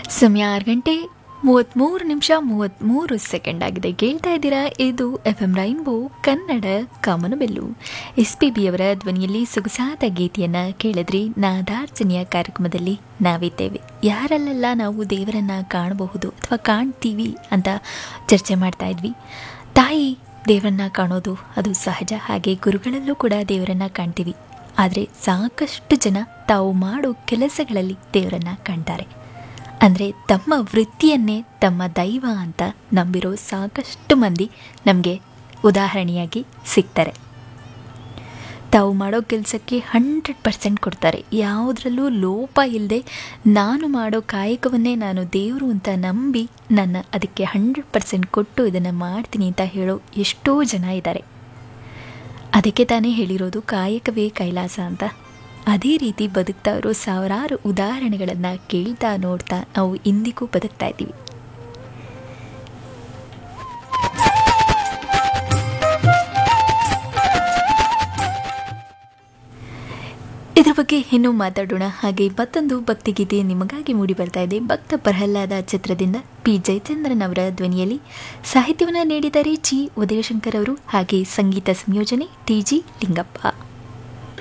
ಸಮಯ ಆರು ಗಂಟೆ ಮೂವತ್ತ್ಮೂರು ನಿಮಿಷ ಮೂವತ್ತ್ಮೂರು ಸೆಕೆಂಡ್ ಆಗಿದೆ ಕೇಳ್ತಾ ಇದ್ದೀರಾ ಇದು ಎಫ್ ಎಂ ರೈನ್ಬೋ ಕನ್ನಡ ಕಾಮನಬೆಲ್ಲು ಎಸ್ ಪಿ ಬಿ ಅವರ ಧ್ವನಿಯಲ್ಲಿ ಸೊಗಸಾದ ಗೀತೆಯನ್ನು ಕೇಳಿದ್ರಿ ನಾದಾರ್ಚನೆಯ ಕಾರ್ಯಕ್ರಮದಲ್ಲಿ ನಾವಿದ್ದೇವೆ ಯಾರಲ್ಲೆಲ್ಲ ನಾವು ದೇವರನ್ನ ಕಾಣಬಹುದು ಅಥವಾ ಕಾಣ್ತೀವಿ ಅಂತ ಚರ್ಚೆ ಮಾಡ್ತಾ ಇದ್ವಿ ತಾಯಿ ದೇವರನ್ನ ಕಾಣೋದು ಅದು ಸಹಜ ಹಾಗೆ ಗುರುಗಳಲ್ಲೂ ಕೂಡ ದೇವರನ್ನ ಕಾಣ್ತೀವಿ ಆದರೆ ಸಾಕಷ್ಟು ಜನ ತಾವು ಮಾಡೋ ಕೆಲಸಗಳಲ್ಲಿ ದೇವರನ್ನ ಕಾಣ್ತಾರೆ ಅಂದರೆ ತಮ್ಮ ವೃತ್ತಿಯನ್ನೇ ತಮ್ಮ ದೈವ ಅಂತ ನಂಬಿರೋ ಸಾಕಷ್ಟು ಮಂದಿ ನಮಗೆ ಉದಾಹರಣೆಯಾಗಿ ಸಿಗ್ತಾರೆ ತಾವು ಮಾಡೋ ಕೆಲಸಕ್ಕೆ ಹಂಡ್ರೆಡ್ ಪರ್ಸೆಂಟ್ ಕೊಡ್ತಾರೆ ಯಾವುದರಲ್ಲೂ ಲೋಪ ಇಲ್ಲದೆ ನಾನು ಮಾಡೋ ಕಾಯಕವನ್ನೇ ನಾನು ದೇವರು ಅಂತ ನಂಬಿ ನನ್ನ ಅದಕ್ಕೆ ಹಂಡ್ರೆಡ್ ಪರ್ಸೆಂಟ್ ಕೊಟ್ಟು ಇದನ್ನು ಮಾಡ್ತೀನಿ ಅಂತ ಹೇಳೋ ಎಷ್ಟೋ ಜನ ಇದ್ದಾರೆ ಅದಕ್ಕೆ ತಾನೇ ಹೇಳಿರೋದು ಕಾಯಕವೇ ಕೈಲಾಸ ಅಂತ ಅದೇ ರೀತಿ ಬದುಕ್ತಾ ಇರೋ ಸಾವಿರಾರು ಉದಾಹರಣೆಗಳನ್ನು ಕೇಳ್ತಾ ನೋಡ್ತಾ ನಾವು ಇಂದಿಗೂ ಬದುಕ್ತಾ ಇದ್ದೀವಿ ಇದ್ರ ಬಗ್ಗೆ ಇನ್ನೂ ಮಾತಾಡೋಣ ಹಾಗೆ ಮತ್ತೊಂದು ಭಕ್ತಿಗೀತೆ ನಿಮಗಾಗಿ ಮೂಡಿ ಬರ್ತಾ ಇದೆ ಭಕ್ತ ಪ್ರಹ್ಲಾದ ಚಿತ್ರದಿಂದ ಪಿ ಜಯಚಂದ್ರನ್ ಅವರ ಧ್ವನಿಯಲ್ಲಿ ಸಾಹಿತ್ಯವನ್ನು ನೀಡಿದ್ದಾರೆ ಜಿ ಉದಯಶಂಕರ್ ಅವರು ಹಾಗೆ ಸಂಗೀತ ಸಂಯೋಜನೆ ಟಿ ಜಿ ಲಿಂಗಪ್ಪ